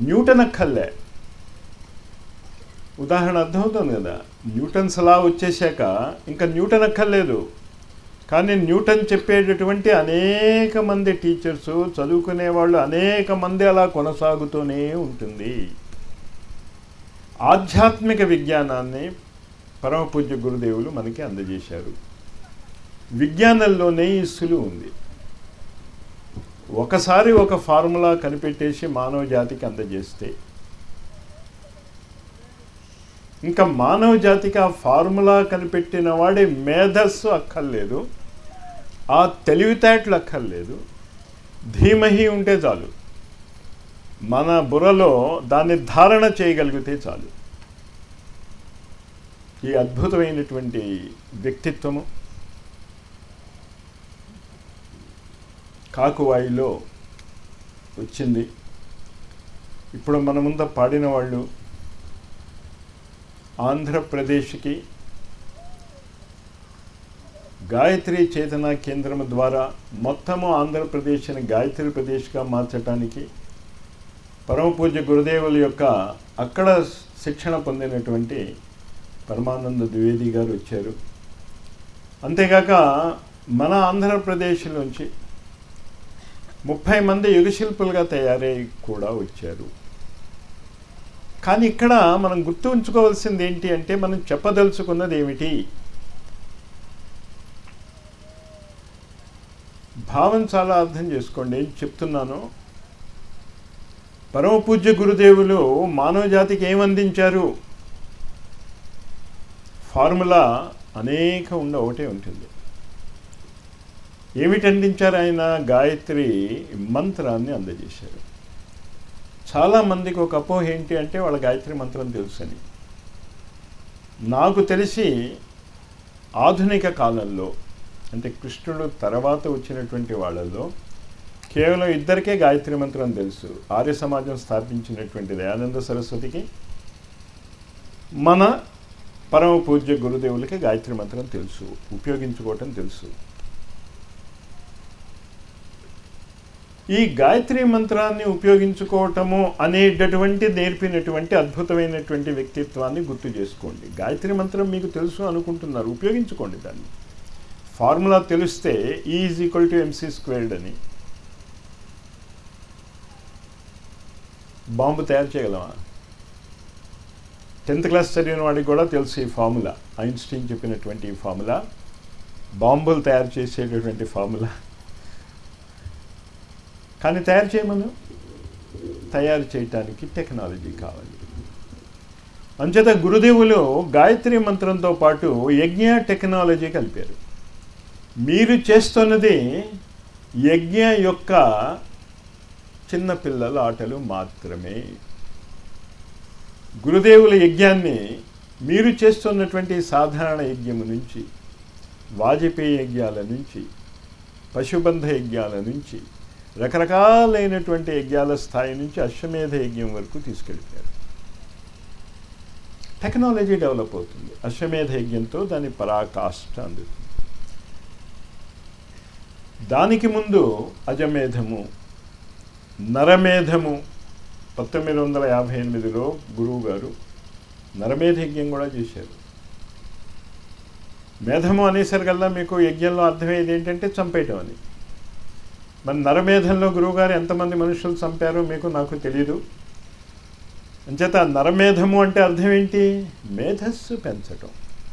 Newton అక్కర్లే ఉదాహరణ అర్థమవుతుంది కదా న్యూటన్స్ అలా వచ్చేసాక ఇంకా న్యూటన్ అక్కర్లేదు కానీ న్యూటన్ చెప్పేటటువంటి అనేక మంది టీచర్స్ చదువుకునే వాళ్ళు అనేక మంది అలా కొనసాగుతూనే ఉంటుంది ఆధ్యాత్మిక విజ్ఞానాన్ని పరమపూజ్య గురుదేవులు మనకి అందజేశారు విజ్ఞానంలోనే ఈ సులువు ఉంది ఒకసారి ఒక ఫార్ములా కనిపెట్టేసి మానవ జాతికి అందజేస్తే ఇంకా మానవ జాతికి ఆ ఫార్ములా కనిపెట్టిన వాడి మేధస్సు అక్కర్లేదు ఆ తెలివితేటలు అక్కర్లేదు ధీమహి ఉంటే చాలు మన బుర్రలో దాన్ని ధారణ చేయగలిగితే చాలు ఈ అద్భుతమైనటువంటి వ్యక్తిత్వము కాకువాయిలో వచ్చింది ఇప్పుడు మన ముందు పాడిన వాళ్ళు ఆంధ్రప్రదేశ్కి గాయత్రి చేతన కేంద్రం ద్వారా మొత్తము ఆంధ్రప్రదేశ్ని గాయత్రి ప్రదేశ్గా మార్చడానికి పరమపూజ్య గురుదేవుల యొక్క అక్కడ శిక్షణ పొందినటువంటి పరమానంద ద్వివేది గారు వచ్చారు అంతేగాక మన ఆంధ్రప్రదేశ్ నుంచి ముప్పై మంది యుగశిల్పులుగా తయారై కూడా వచ్చారు కానీ ఇక్కడ మనం గుర్తు ఉంచుకోవాల్సింది ఏంటి అంటే మనం చెప్పదలుచుకున్నది ఏమిటి భావం చాలా అర్థం చేసుకోండి ఏం చెప్తున్నాను పరమ పూజ్య గురుదేవులు మానవ జాతికి ఏమందించారు ఫార్ములా అనేక ఉండ ఒకటే ఉంటుంది ఏమిటి అందించారు ఆయన గాయత్రి మంత్రాన్ని అందజేశారు చాలామందికి ఒక అపోహ ఏంటి అంటే వాళ్ళ గాయత్రి మంత్రం తెలుసని నాకు తెలిసి ఆధునిక కాలంలో అంటే కృష్ణుడు తర్వాత వచ్చినటువంటి వాళ్ళల్లో కేవలం ఇద్దరికే గాయత్రి మంత్రం తెలుసు ఆర్య సమాజం స్థాపించినటువంటి దయానంద సరస్వతికి మన పరమ పూజ్య గురుదేవులకి గాయత్రి మంత్రం తెలుసు ఉపయోగించుకోవటం తెలుసు ఈ గాయత్రి మంత్రాన్ని ఉపయోగించుకోవటము అనేటటువంటి నేర్పినటువంటి అద్భుతమైనటువంటి వ్యక్తిత్వాన్ని గుర్తు చేసుకోండి గాయత్రి మంత్రం మీకు తెలుసు అనుకుంటున్నారు ఉపయోగించుకోండి దాన్ని ఫార్ములా తెలిస్తే is equal to m c squared అని బాంబు తయారు చేయగలమా టెన్త్ క్లాస్ చదివిన వాడికి కూడా తెలుసు ఈ ఫార్ములా ఐన్స్టీన్ చెప్పినటువంటి ఈ ఫార్ములా బాంబులు తయారు చేసేటటువంటి ఫార్ములా కానీ తయారు చేయమను తయారు చేయటానికి టెక్నాలజీ కావాలి అంచేత గురుదేవులు గాయత్రి మంత్రంతో పాటు యజ్ఞ టెక్నాలజీ కలిపారు మీరు చేస్తున్నది యజ్ఞ యొక్క చిన్నపిల్లల ఆటలు మాత్రమే గురుదేవుల యజ్ఞాన్ని మీరు చేస్తున్నటువంటి సాధారణ యజ్ఞము నుంచి వాజపేయి యజ్ఞాల నుంచి పశుబంధ యజ్ఞాల నుంచి రకరకాలైనటువంటి యజ్ఞాల స్థాయి నుంచి అశ్వమేధ యజ్ఞం వరకు తీసుకెళ్ళిపోయారు టెక్నాలజీ డెవలప్ అవుతుంది అశ్వమేధ యజ్ఞంతో దాని పరాకాష్ట అందుతుంది దానికి ముందు అజమేధము నరమేధము పంతొమ్మిది వందల యాభై ఎనిమిదిలో గురువు గారు నరమేధ యజ్ఞం కూడా చేశారు మేధము అనేసరికల్లా మీకు యజ్ఞంలో అర్థమయ్యేది ఏంటంటే చంపేయటం అని మరి నరమేధంలో గురువుగారు ఎంతమంది మనుషులు చంపారో మీకు నాకు తెలియదు అంచేత నరమేధము అంటే అర్థం ఏంటి మేధస్సు పెంచటం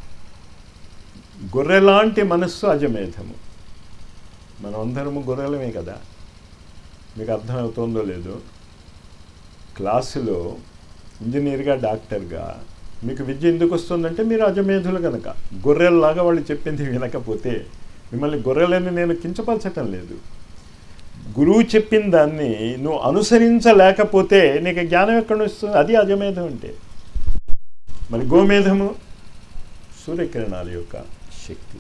గొర్రెలాంటి మనస్సు అజమేధము మనం అందరము గొర్రెలమే కదా మీకు అర్థమవుతుందో లేదో క్లాసులో ఇంజనీర్గా డాక్టర్గా మీకు విద్య ఎందుకు వస్తుందంటే మీరు అజమేధులు కనుక గొర్రెల్లాగా వాళ్ళు చెప్పింది వినకపోతే మిమ్మల్ని గొర్రెలని నేను కించపరచటం లేదు గురువు చెప్పిన దాన్ని నువ్వు అనుసరించలేకపోతే నీకు జ్ఞానం ఎక్కడ వస్తుంది అది అజమేధం అంటే మరి గోమేధము సూర్యకిరణాల యొక్క శక్తి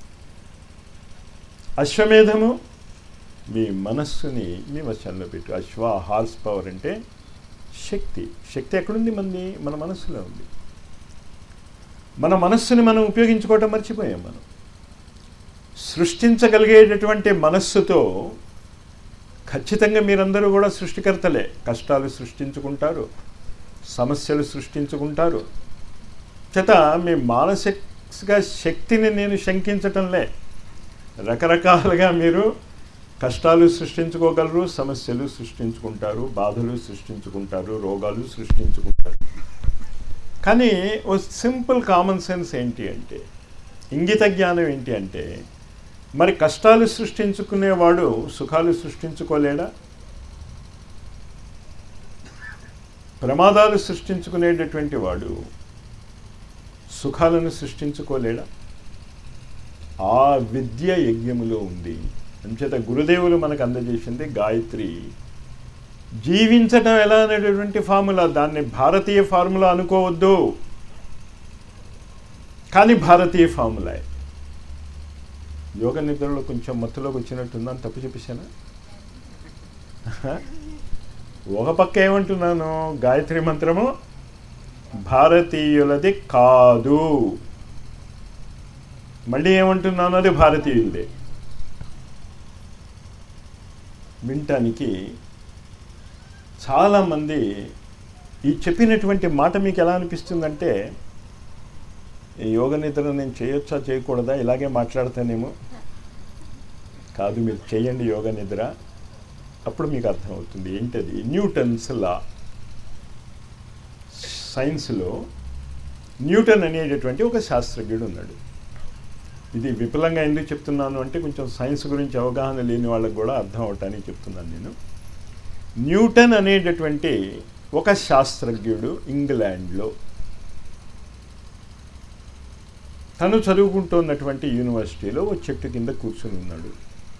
అశ్వమేధము మీ మనస్సుని మీ వశంలో పెట్టు అశ్వ హార్స్ పవర్ అంటే శక్తి శక్తి ఎక్కడుంది మంది మన మనస్సులో ఉంది మన మనస్సుని మనం ఉపయోగించుకోవటం మర్చిపోయాం మనం సృష్టించగలిగేటటువంటి మనస్సుతో ఖచ్చితంగా మీరందరూ కూడా సృష్టికర్తలే కష్టాలు సృష్టించుకుంటారు సమస్యలు సృష్టించుకుంటారు చేత మీ మానసిక శక్తిని నేను శంకించటంలే రకరకాలుగా మీరు కష్టాలు సృష్టించుకోగలరు సమస్యలు సృష్టించుకుంటారు బాధలు సృష్టించుకుంటారు రోగాలు సృష్టించుకుంటారు కానీ ఓ సింపుల్ కామన్ సెన్స్ ఏంటి అంటే ఇంగిత జ్ఞానం ఏంటి అంటే మరి కష్టాలు సృష్టించుకునేవాడు సుఖాలు సృష్టించుకోలేడా ప్రమాదాలు సృష్టించుకునేటటువంటి వాడు సుఖాలను సృష్టించుకోలేడా ఆ విద్య యజ్ఞములో ఉంది అంచేత గురుదేవులు మనకు అందజేసింది గాయత్రి జీవించటం ఎలా అనేటటువంటి ఫార్ములా దాన్ని భారతీయ ఫార్ములా అనుకోవద్దు కానీ భారతీయ ఫార్ములా యోగ నిద్రలో కొంచెం మత్తులోకి వచ్చినట్టుందని తప్పు చెప్పేశానా ఒక పక్క ఏమంటున్నాను గాయత్రి మంత్రము భారతీయులది కాదు మళ్ళీ ఏమంటున్నాను అది భారతీయులదే వినటానికి చాలామంది ఈ చెప్పినటువంటి మాట మీకు ఎలా అనిపిస్తుందంటే ఈ యోగ నిద్ర నేను చేయొచ్చా చేయకూడదా ఇలాగే మాట్లాడతానేమో కాదు మీరు చేయండి యోగ నిద్ర అప్పుడు మీకు అర్థమవుతుంది ఏంటది న్యూటన్స్ లా సైన్స్లో న్యూటన్ అనేటటువంటి ఒక శాస్త్రజ్ఞుడు ఉన్నాడు ఇది విపులంగా ఎందుకు చెప్తున్నాను అంటే కొంచెం సైన్స్ గురించి అవగాహన లేని వాళ్ళకు కూడా అర్థం అవటానికి చెప్తున్నాను నేను న్యూటన్ అనేటటువంటి ఒక శాస్త్రజ్ఞుడు ఇంగ్లాండ్లో తను చదువుకుంటున్నటువంటి యూనివర్సిటీలో ఒక చెట్టు కింద కూర్చుని ఉన్నాడు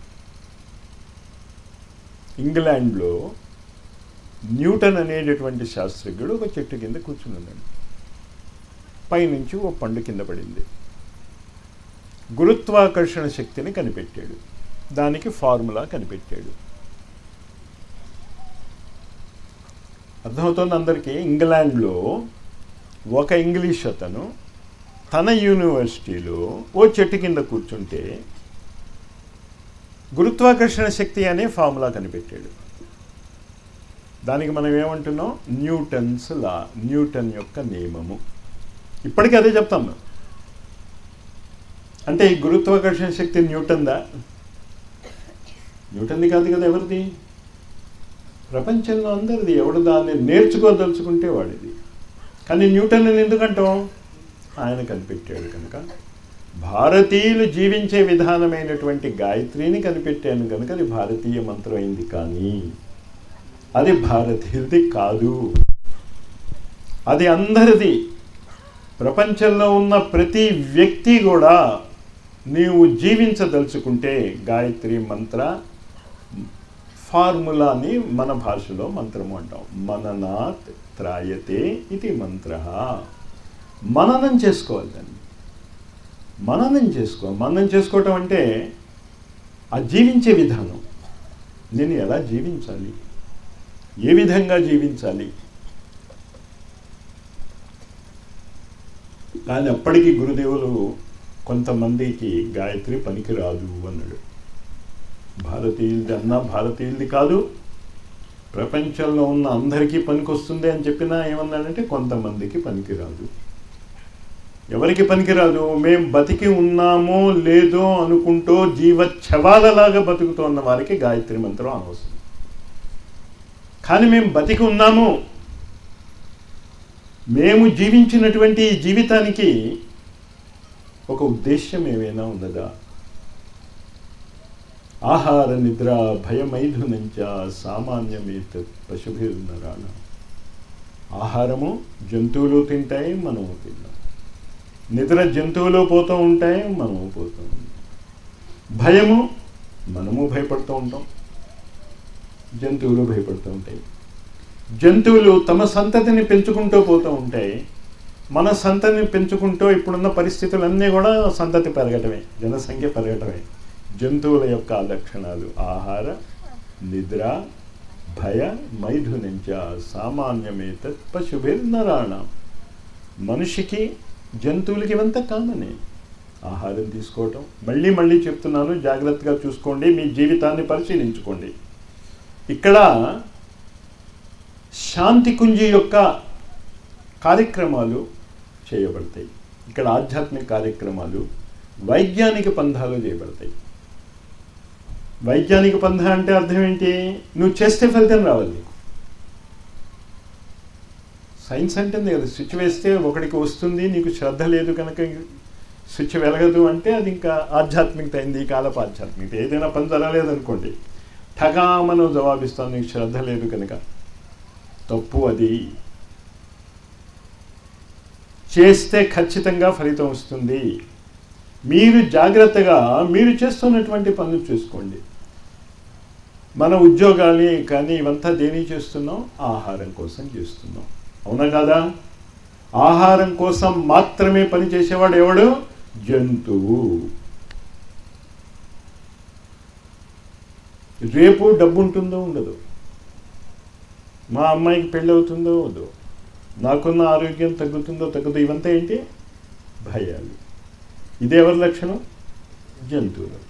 ఇంగ్లాండ్లో న్యూటన్ అనేటటువంటి శాస్త్రజ్ఞుడు ఒక చెట్టు కింద కూర్చుని ఉన్నాడు పైనుంచి ఓ పండు కింద పడింది గురుత్వాకర్షణ శక్తిని కనిపెట్టాడు దానికి ఫార్ములా కనిపెట్టాడు అర్థమవుతోంది అందరికీ ఇంగ్లాండ్లో ఒక ఇంగ్లీష్ అతను తన యూనివర్సిటీలో ఓ చెట్టు కింద కూర్చుంటే గురుత్వాకర్షణ శక్తి అనే ఫార్ములా కనిపెట్టాడు దానికి మనం ఏమంటున్నాం న్యూటన్స్ లా న్యూటన్ యొక్క నియమము ఇప్పటికీ అదే చెప్తాం మేము అంటే ఈ గురుత్వాకర్షణ శక్తి న్యూటన్దా న్యూటన్ది కాదు కదా ఎవరిది ప్రపంచంలో అందరిది ఎవడు దాన్ని నేర్చుకోదలుచుకుంటే వాడిది కానీ న్యూటన్ అని ఎందుకంటాం ఆయన కనిపెట్టాడు కనుక భారతీయులు జీవించే విధానమైనటువంటి గాయత్రిని కనిపెట్టాను కనుక అది భారతీయ మంత్రం అయింది కానీ అది భారతీయులది కాదు అది అందరిది ప్రపంచంలో ఉన్న ప్రతి వ్యక్తి కూడా నీవు జీవించదలుచుకుంటే గాయత్రి మంత్ర ఫార్ములాని మన భాషలో మంత్రము అంటాం మననాత్ త్రాయతే ఇది మంత్ర మననం చేసుకోవాలి దాన్ని మననం చేసుకో మననం చేసుకోవటం అంటే ఆ జీవించే విధానం నేను ఎలా జీవించాలి ఏ విధంగా జీవించాలి కానీ అప్పటికీ గురుదేవులు కొంతమందికి గాయత్రి పనికిరాదు అన్నాడు భారతీయులది అన్నా భారతీయులది కాదు ప్రపంచంలో ఉన్న అందరికీ పనికొస్తుంది అని చెప్పినా ఏమన్నాడంటే కొంతమందికి పనికిరాదు ఎవరికి పనికిరాదు మేం బతికి ఉన్నామో లేదో అనుకుంటూ జీవ ఛవాలలాగా బతుకుతున్న వారికి గాయత్రి మంత్రం అనవసరం కానీ మేము బతికి ఉన్నాము మేము జీవించినటువంటి ఈ జీవితానికి ఒక ఉద్దేశ్యం ఏమైనా ఉన్నదా ఆహార నిద్ర భయమైథునంచ సామాన్యమేత పశుభిర్నరాణ ఆహారము జంతువులు తింటాయి మనము తింటాం నిద్ర జంతువులు పోతూ ఉంటాయి మనము పోతూ ఉంటాం భయము మనము భయపడుతూ ఉంటాం జంతువులు భయపడుతూ ఉంటాయి జంతువులు తమ సంతతిని పెంచుకుంటూ పోతూ ఉంటాయి మన సంతతిని పెంచుకుంటూ ఇప్పుడున్న పరిస్థితులన్నీ కూడా సంతతి పెరగటమే జనసంఖ్య పెరగటమే జంతువుల యొక్క లక్షణాలు ఆహార నిద్ర భయ మైథునంచ సామాన్యమేత పశుభిర్నరాణ మనిషికి జంతువులకి ఇవంతా కామనే ఆహారం తీసుకోవటం మళ్ళీ మళ్ళీ చెప్తున్నాను జాగ్రత్తగా చూసుకోండి మీ జీవితాన్ని పరిశీలించుకోండి ఇక్కడ శాంతి కుంజి యొక్క కార్యక్రమాలు చేయబడతాయి ఇక్కడ ఆధ్యాత్మిక కార్యక్రమాలు వైజ్ఞానిక పంధాలు చేయబడతాయి వైజ్ఞానిక పంధ అంటే అర్థం ఏంటి నువ్వు చేస్తే ఫలితం రావాలి నీకు సైన్స్ అంటుంది కదా స్విచ్ వేస్తే ఒకడికి వస్తుంది నీకు శ్రద్ధ లేదు కనుక స్విచ్ వెలగదు అంటే అది ఇంకా ఆధ్యాత్మికత అయింది ఈ కాలపు ఆధ్యాత్మికత ఏదైనా పని జరగలేదనుకోండి ఠగామను జవాబిస్తాను నీకు శ్రద్ధ లేదు కనుక తప్పు అది చేస్తే ఖచ్చితంగా ఫలితం వస్తుంది మీరు జాగ్రత్తగా మీరు చేస్తున్నటువంటి పనులు చేసుకోండి మన ఉద్యోగాలు కానీ ఇవంతా దేని చేస్తున్నాం ఆహారం కోసం చేస్తున్నాం అవునా కాదా ఆహారం కోసం మాత్రమే పని చేసేవాడు ఎవడు జంతువు రేపు డబ్బు ఉంటుందో ఉండదు మా అమ్మాయికి పెళ్ళి అవుతుందో వద్దు నాకున్న ఆరోగ్యం తగ్గుతుందో తగ్గుతుందో ఇవంతా ఏంటి భయాలు ఇది ఎవరి లక్షణం జంతువు లక్షణం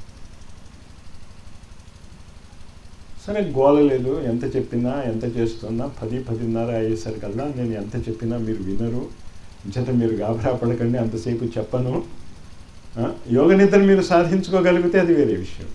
సరే గోల లేదు ఎంత చెప్పినా ఎంత చేస్తున్నా పది పదిన్నర అయ్యేసరికల్లా నేను ఎంత చెప్పినా మీరు వినరు చేత మీరు గాబరా పడకండి అంతసేపు చెప్పను ఆ, యోగ నిద్ర మీరు సాధించుకోగలిగితే అది వేరే విషయం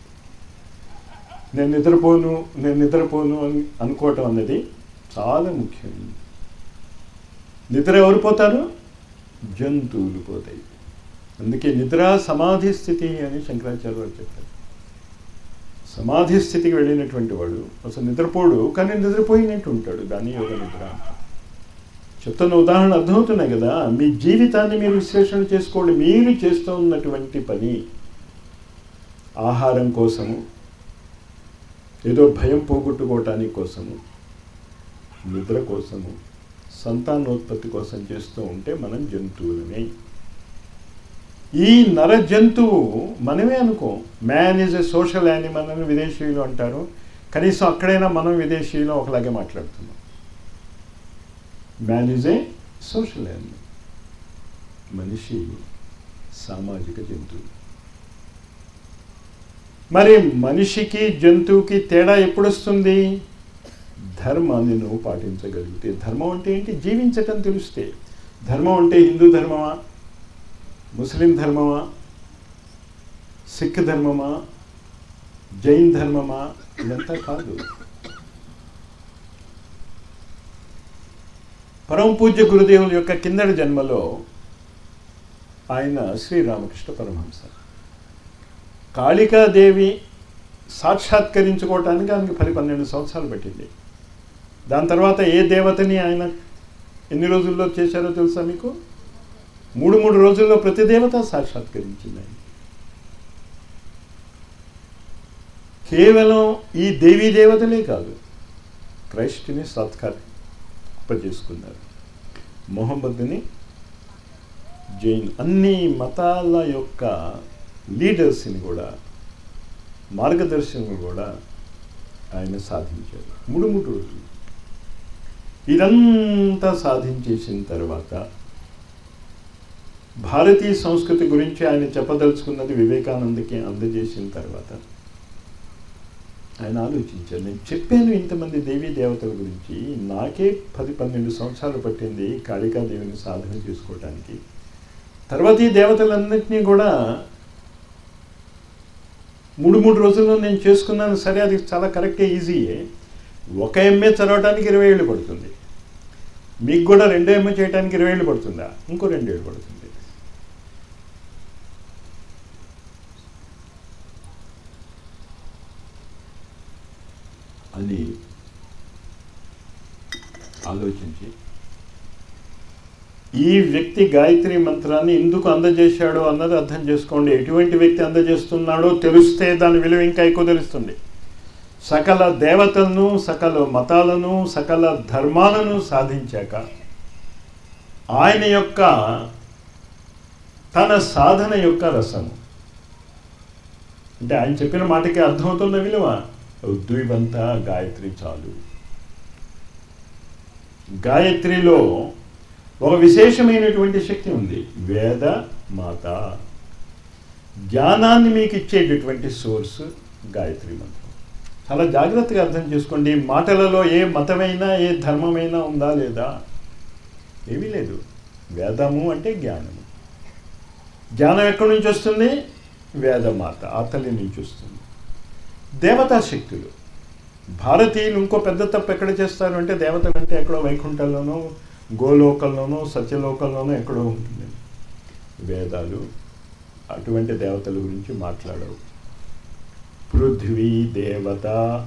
నేను నిద్రపోను నేను నిద్రపోను అని అనుకోవటం అన్నది చాలా ముఖ్యం నిద్ర ఎవరు పోతారు జంతువులు పోతాయి అందుకే నిద్ర సమాధి స్థితి అని శంకరాచార్య వారు చెప్పారు సమాధి స్థితికి వెళ్ళినటువంటి వాడు అసలు నిద్రపోడు కానీ నిద్రపోయినట్టు ఉంటాడు దాన్ని యోగ నిద్ర అంటారు చెప్తున్న ఉదాహరణ అర్థమవుతున్నాయి కదా మీ జీవితాన్ని మీరు విశ్లేషణ చేసుకోండి మీరు చేస్తూ ఉన్నటువంటి పని ఆహారం కోసము ఏదో భయం పోగొట్టుకోవటానికి కోసము నిద్ర కోసము సంతానోత్పత్తి కోసం చేస్తూ ఉంటే మనం జంతువులమే ఈ నర జంతువు మనమే అనుకో man is a social animal అని విదేశీయులు అంటారు కనీసం అక్కడైనా మనం విదేశీయులు ఒకలాగే మాట్లాడుతున్నాం man is a social animal మనిషి సామాజిక జంతువు మరి మనిషికి జంతువుకి తేడా ఎప్పుడు వస్తుంది ధర్మాన్ని నువ్వు పాటించగలిగితే ధర్మం అంటే ఏంటి జీవించటం తెలిస్తే ధర్మం అంటే హిందూ ధర్మమా ముస్లిం ధర్మమా సిక్ ధర్మమా జైన్ ధర్మమా ఇదంతా కాదు పరమ పూజ్య గురుదేవుల యొక్క కిందటి జన్మలో ఆయన శ్రీరామకృష్ణ పరమహంస కాళికాదేవి సాక్షాత్కరించుకోవటానికి ఆయనకి పది పన్నెండు సంవత్సరాలు పట్టింది దాని తర్వాత ఏ దేవతని ఆయన ఎన్ని రోజుల్లో చేశారో తెలుసా మీకు మూడు మూడు రోజుల్లో ప్రతి దేవత సాక్షాత్కరించింది ఆయన కేవలం ఈ దేవీ దేవతలే కాదు క్రైస్ట్ని సత్కరింపజేసుకున్నారు మొహమ్మద్ని జైన్ అన్ని మతాల యొక్క లీడర్స్ని కూడా మార్గదర్శనం కూడా ఆయన సాధించారు మూడు మూడు రోజులు ఇదంతా సాధించేసిన తర్వాత భారతీయ సంస్కృతి గురించి ఆయన చెప్పదలుచుకున్నది వివేకానందకి అందజేసిన తర్వాత ఆయన ఆలోచించారు నేను చెప్పాను ఇంతమంది దేవీ దేవతల గురించి నాకే పది పన్నెండు సంవత్సరాలు పట్టింది కాళికాదేవిని సాధన చేసుకోవటానికి తర్వాత ఈ దేవతలన్నింటినీ కూడా మూడు మూడు రోజుల్లో నేను చేసుకున్నాను సరే అది చాలా కరెక్టే ఈజీయే ఒక ఎంఏ చదవడానికి ఇరవై ఏళ్ళు పడుతుంది మీకు కూడా రెండో ఎంఏ చేయడానికి ఇరవై ఏళ్ళు పడుతుందా ఇంకో రెండేళ్ళు పడుతుంది అని ఆలోచించి ఈ వ్యక్తి గాయత్రి మంత్రాన్ని ఎందుకు అందజేశాడో అన్నది అర్థం చేసుకోండి ఎటువంటి వ్యక్తి అందజేస్తున్నాడో తెలిస్తే దాని విలువ ఇంకా ఎక్కువ తెలుస్తుంది సకల దేవతలను సకల మతాలను సకల ధర్మాలను సాధించాక ఆయన యొక్క తన సాధన యొక్క రసము అంటే ఆయన చెప్పిన మాటకి అర్థమవుతున్న విలువ వద్దు ఇవంతా గాయత్రి చాలు గాయత్రిలో ఒక విశేషమైనటువంటి శక్తి ఉంది వేద మాత జ్ఞానాన్ని మీకు ఇచ్చేటటువంటి సోర్స్ గాయత్రి మంత్రం చాలా జాగ్రత్తగా అర్థం చేసుకోండి మాటలలో ఏ మతమైనా ఏ ధర్మమైనా ఉందా లేదా ఏమీ లేదు వేదము అంటే జ్ఞానము జ్ఞానం ఎక్కడి నుంచి వస్తుంది వేదమాత ఆ తల్లి నుంచి వస్తుంది దేవతా శక్తులు భారతీయులు ఇంకో పెద్ద తప్పు ఎక్కడ చేస్తారు అంటే దేవతలు అంటే ఎక్కడో వైకుంఠంలోనో గోలోకంలోనో సత్యలోకంలోనో ఎక్కడో ఉంటుంది వేదాలు అటువంటి దేవతల గురించి మాట్లాడవు పృథ్వీ దేవత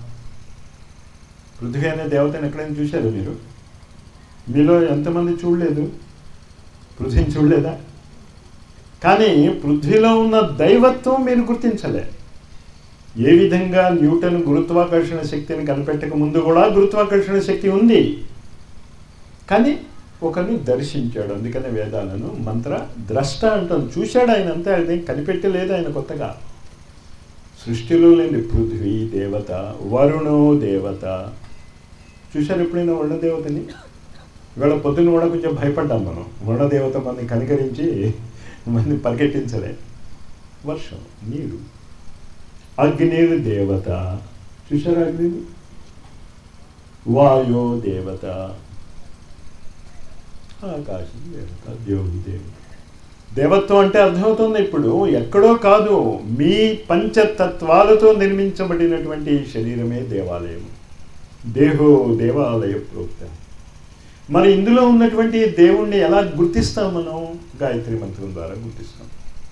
పృథ్వీ అనే దేవతను ఎక్కడైనా చూశారు మీరు మీలో ఎంతమంది చూడలేదు పృథ్వీని చూడలేదా కానీ పృథ్వీలో ఉన్న దైవత్వం మీరు గుర్తించలే ఏ విధంగా న్యూటన్ గురుత్వాకర్షణ శక్తిని కనిపెట్టక ముందు కూడా గురుత్వాకర్షణ శక్తి ఉంది కానీ ఒకరిని దర్శించాడు అందుకనే వేదాలను మంత్ర ద్రష్ట అంటాం చూశాడు ఆయన అంతే ఆయన కనిపెట్టలేదు ఆయన కొత్తగా సృష్టిలో లేని పృథ్వీ దేవత వరుణో దేవత చూశారు ఎప్పుడైనా వరుణదేవతని ఇవాళ పొద్దున్న కూడా కొంచెం భయపడ్డాం మనం వరుణదేవత మనని కనికరించి మనని పరిగెట్టించలే వర్షం నీరు అగ్నిర్ దేవత చూశారా అగ్నిని వాయో దేవత ఆకాశం దేవత దేవుడి దేవుడు దేవత్వం అంటే అర్థమవుతుంది ఇప్పుడు ఎక్కడో కాదు మీ పంచతత్వాలతో నిర్మించబడినటువంటి ఈ శరీరమే దేవాలయం దేహో దేవాలయ ప్రోక్త మరి ఇందులో ఉన్నటువంటి దేవుణ్ణి ఎలా గుర్తిస్తాం మనం గాయత్రి మంత్రం ద్వారా గుర్తిస్తాం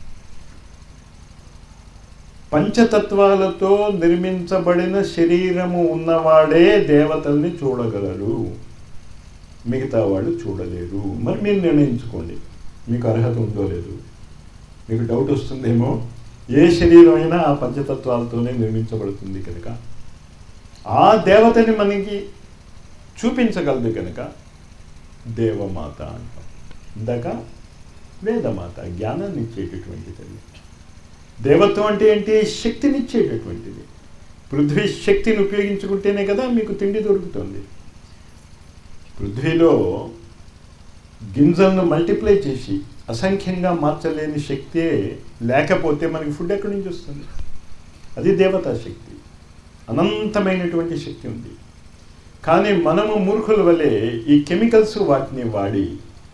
పంచతత్వాలతో నిర్మించబడిన శరీరము ఉన్నవాడే దేవతల్ని చూడగలరు మిగతా వాళ్ళు చూడలేరు మరి మీరు నిర్ణయించుకోండి మీకు అర్హత ఉందో లేదు మీకు డౌట్ వస్తుందేమో ఏ శరీరం అయినా ఆ పంచతత్వాలతోనే నిర్మించబడుతుంది కనుక ఆ దేవతని మనకి చూపించగలదు కనుక దేవమాత అంటాం ఇందాక వేదమాత జ్ఞానాన్ని ఇచ్చేటటువంటి తల్లి దేవత్వం అంటే ఏంటి శక్తిని ఇచ్చేటటువంటిది పృథ్వీ శక్తిని ఉపయోగించుకుంటేనే కదా మీకు తిండి దొరుకుతుంది పృథ్వీలో గింజలను మల్టిప్లై చేసి అసంఖ్యంగా మార్చలేని శక్తే లేకపోతే మనకి ఫుడ్ ఎక్కడి నుంచి వస్తుంది అది దేవతా శక్తి అనంతమైనటువంటి శక్తి ఉంది కానీ మనము మూర్ఖుల వలె ఈ కెమికల్స్ వాటిని వాడి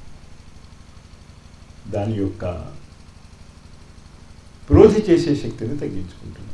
దాని యొక్క ప్రోధి చేసే శక్తిని తగ్గించుకుంటున్నాం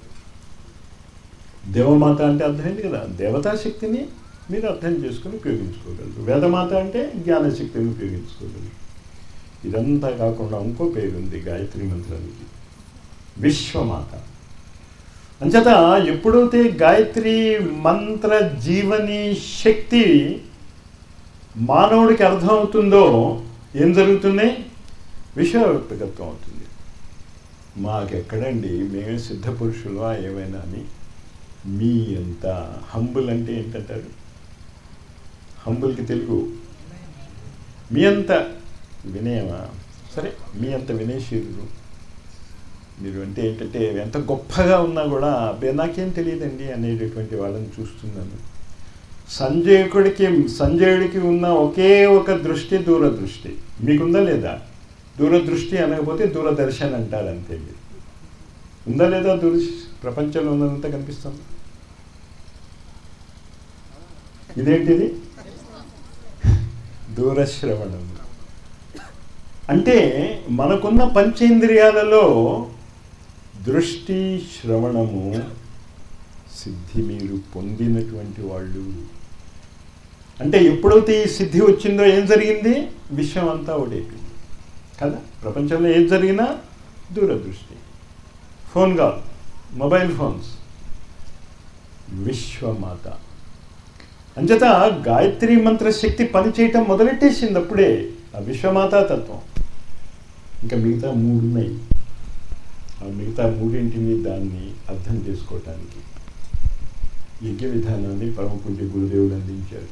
దేవమాత అంటే అర్థమైంది కదా దేవతా శక్తిని మీరు అర్థం చేసుకుని ఉపయోగించుకోగలరు వేదమాత అంటే జ్ఞానశక్తిని ఉపయోగించుకోగలరు ఇదంతా కాకుండా ఇంకో పేరు ఉంది గాయత్రి మంత్రానికి విశ్వమాత అంచేత ఎప్పుడైతే గాయత్రి మంత్ర జీవని శక్తి మానవుడికి అర్థమవుతుందో ఏం జరుగుతుంది విశ్వవ్యాప్తకత్వం అవుతుంది మాకెక్కడండి మేమే సిద్ధ పురుషులు ఏమైనా అని మీ అంత హంబుల్ అంటే ఏంటంటారు హంబుల్కి తెలుగు మీ అంత వినయమా సరే మీ అంత వినయశీలుడు మీరు అంటే ఏంటంటే ఎంత గొప్పగా ఉన్నా కూడా అబ్బే నాకేం తెలియదండి అనేటటువంటి వాళ్ళని చూస్తున్నాను సంజయుడికి సంజయుడికి ఉన్న ఒకే ఒక దృష్టి దూరదృష్టి మీకుందా లేదా దూరదృష్టి అనకపోతే దూరదర్శన్ అంటారు అంతే మీరు ఉందా లేదా దూర ప్రపంచంలో ఉన్నదంతా కనిపిస్తుంది ఇదేంటిది దూరశ్రవణం అంటే మనకున్న పంచేంద్రియాలలో దృష్టి శ్రవణము సిద్ధి మీరు పొందినటువంటి వాళ్ళు అంటే ఎప్పుడైతే ఈ సిద్ధి వచ్చిందో ఏం జరిగింది విశ్వం అంతా ఒకటైపోయింది కదా ప్రపంచంలో ఏది జరిగినా దూరదృష్టి ఫోన్ కాల్ మొబైల్ ఫోన్స్ విశ్వమాత అంచేత గాయత్రి మంత్ర శక్తి పనిచేయటం మొదలెట్టేసింది అప్పుడే ఆ విశ్వమాతా తత్వం ఇంకా మిగతా మూడు ఉన్నాయి ఆ మిగతా మూడింటిని దాన్ని అర్థం చేసుకోవటానికి యజ్ఞ విధానాన్ని పరమ పూజ్య గురుదేవుడు అందించారు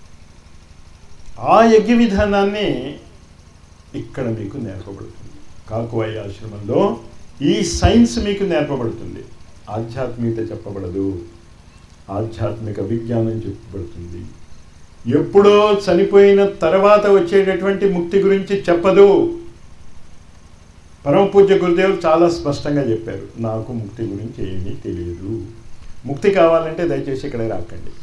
ఆ యజ్ఞ విధానాన్ని ఇక్కడ మీకు నేర్పబడుతుంది కాకువై ఆశ్రమంలో ఈ సైన్స్ మీకు నేర్పబడుతుంది ఆధ్యాత్మికత చెప్పబడదు ఆధ్యాత్మిక విజ్ఞానం చెప్పబడుతుంది ఎప్పుడో చనిపోయిన తర్వాత వచ్చేటటువంటి ముక్తి గురించి చెప్పదు పరమ పూజ్య గురుదేవులు చాలా స్పష్టంగా చెప్పారు నాకు ముక్తి గురించి ఏమీ తెలియదు ముక్తి కావాలంటే దయచేసి ఇక్కడ రాకండి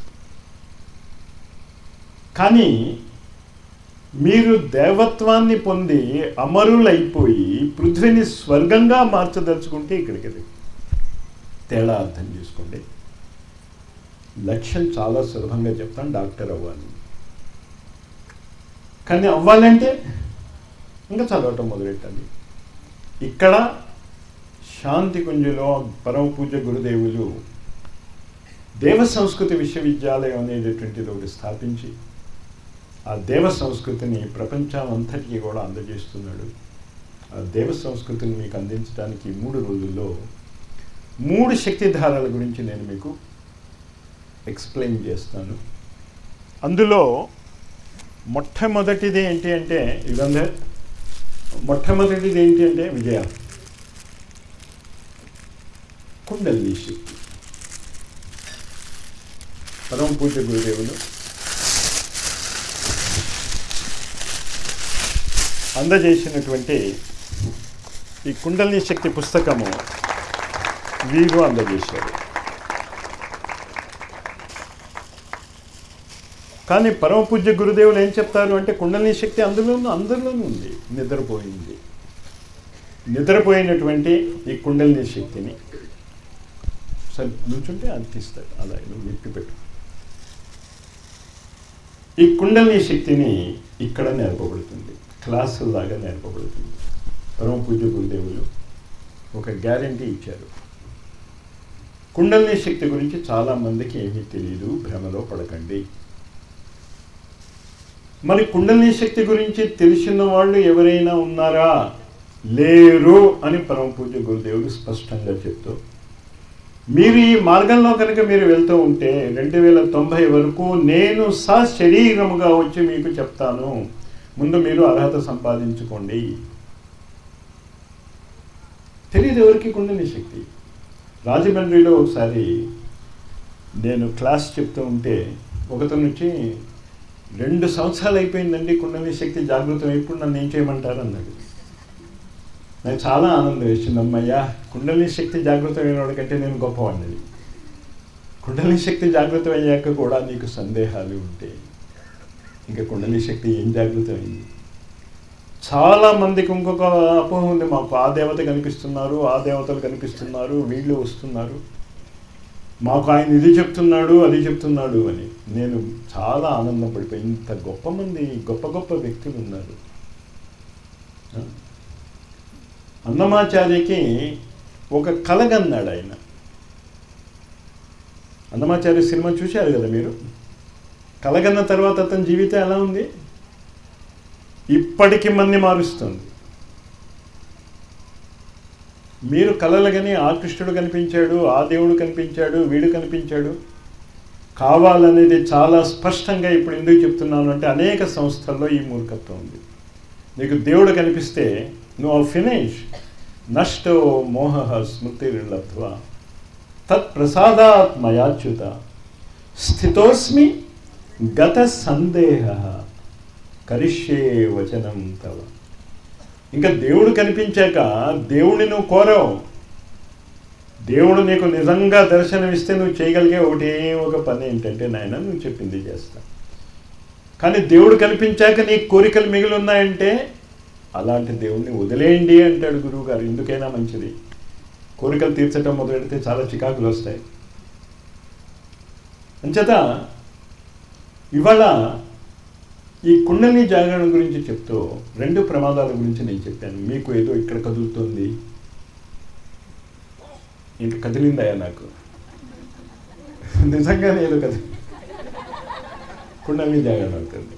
కానీ మీరు దేవత్వాన్ని పొంది అమరులైపోయి పృథ్వీని స్వర్గంగా మార్చదలుచుకుంటే ఇక్కడికి రండి. తేడా అర్థం చేసుకోండి లక్ష్యం చాలా సులభంగా చెప్తాను డాక్టర్ అవ్వాలి కానీ అవ్వాలంటే ఇంకా చదవటం మొదలెట్టాలి ఇక్కడ శాంతి కుంజులో పరమ పూజ గురుదేవులు దేవ సంస్కృతి విశ్వవిద్యాలయం అనేటటువంటిది ఒకటి స్థాపించి ఆ దేవ సంస్కృతిని ప్రపంచం అంతటికీ కూడా అందజేస్తున్నాడు ఆ దేవ సంస్కృతిని మీకు అందించడానికి ఈ మూడు రోజుల్లో మూడు శక్తిధారాల గురించి నేను మీకు ఎక్స్ప్లెయిన్ చేస్తాను అందులో మొట్టమొదటిది ఏంటి అంటే ఇదంతా మొట్టమొదటిది ఏంటి అంటే విజయ కుండలిని శక్తి పరమ పూజ గురుదేవులు అందజేసినటువంటి ఈ కుండలిని శక్తి పుస్తకము వీరు అందజేశారు కానీ పరమ పూజ్య గురుదేవులు ఏం చెప్తారు అంటే కుండలిని శక్తి అందులోనూ అందరిలోనూ ఉంది నిద్రపోయింది నిద్రపోయినటువంటి ఈ కుండలిని శక్తిని సరే నుంచుంటే అది తీస్తాడు అలా నువ్వు విప్పి పెట్టు ఈ కుండలిని శక్తిని ఇక్కడ నేర్పబడుతుంది క్లాసుల్లాగా నేర్పబడుతుంది పరమ పూజ్య గురుదేవులు ఒక గ్యారంటీ ఇచ్చారు కుండలిని శక్తి గురించి చాలామందికి ఏమీ తెలియదు భ్రమలో పడకండి మరి కుండలిని శక్తి గురించి తెలిసిన వాళ్ళు ఎవరైనా ఉన్నారా లేరు అని పరమ పూజ్య గురుదేవుడు స్పష్టంగా చెప్తూ మీరు ఈ మార్గంలో కనుక మీరు వెళ్తూ ఉంటే రెండు వేల తొంభై వరకు నేను సశరీరముగా వచ్చి మీకు చెప్తాను ముందు మీరు అర్హత సంపాదించుకోండి తెలియదు ఎవరికి కుండలిని శక్తి రాజమండ్రిలో ఒకసారి నేను క్లాస్ చెప్తూ ఉంటే ఒకతను వచ్చి రెండు సంవత్సరాలు అయిపోయిందండి కుండలిని శక్తి జాగృతం ఇప్పుడు నన్ను ఏం చేయమంటారు అన్నాడు నాకు చాలా ఆనందం వేసింది అమ్మయ్యా కుండలిని శక్తి జాగృతమైన వాడికంటే నేను గొప్పవాడిని కుండలిని శక్తి జాగృతం అయ్యాక కూడా నీకు సందేహాలు ఉంటే ఇంకా కుండలిని శక్తి ఏం జాగృతమైంది చాలా మందికి ఇంకొక అపోహ ఉంది మాకు ఆ దేవత కనిపిస్తున్నారు ఆ దేవతలు కనిపిస్తున్నారు వీళ్ళు వస్తున్నారు మాకు ఆయన ఇది చెప్తున్నాడు అది చెప్తున్నాడు అని నేను చాలా ఆనందం పడిపోయి ఇంత గొప్ప మంది గొప్ప గొప్ప వ్యక్తులు ఉన్నారు ఆ? అన్నమాచార్యకి ఒక కలగన్నాడు ఆయన అన్నమాచార్య సినిమా చూశారు కదా మీరు కలగన్న తర్వాత అతని జీవితం ఎలా ఉంది ఇప్పటికి మంది మారుస్తుంది మీరు కలలుగని ఆ కృష్ణుడు కనిపించాడు ఆ దేవుడు కనిపించాడు వీడు కనిపించాడు కావాలనేది చాలా స్పష్టంగా ఇప్పుడు ఎందుకు చెప్తున్నాను అంటే అనేక సంస్థల్లో ఈ మూర్ఖత్వం ఉంది నీకు దేవుడు కనిపిస్తే నువ్వు ఫినిష్ నష్టో మోహ స్మృతిర్లబ్ధ్వ తత్ ప్రసాదాత్ మయాచ్యుత స్థితోస్మి గత సందేహ కరిష్యే వచనం తవ ఇంకా దేవుడు కనిపించాక దేవుడిని నువ్వు కోరవు దేవుడు నీకు నిజంగా దర్శనమిస్తే నువ్వు చేయగలిగే ఒకటే ఒక పని ఏంటంటే నాయన నువ్వు చెప్పింది చేస్తా కానీ దేవుడు కనిపించాక నీ కోరికలు మిగిలి ఉన్నాయంటే అలాంటి దేవుడిని వదిలేయండి అంటాడు గురువు గారు ఎందుకైనా మంచిది కోరికలు తీర్చడం మొదలెడితే చాలా చికాకులు వస్తాయి అంచేత ఇవాళ ఈ కుండలి జాగరణ గురించి చెప్తూ రెండు ప్రమాదాల గురించి నేను చెప్పాను మీకు ఏదో ఇక్కడ కదులుతోంది ఇంక కదిలిందయ్యా నాకు నిజంగానే ఏదో కదిలి కుండలి జాగరణ అవుతుంది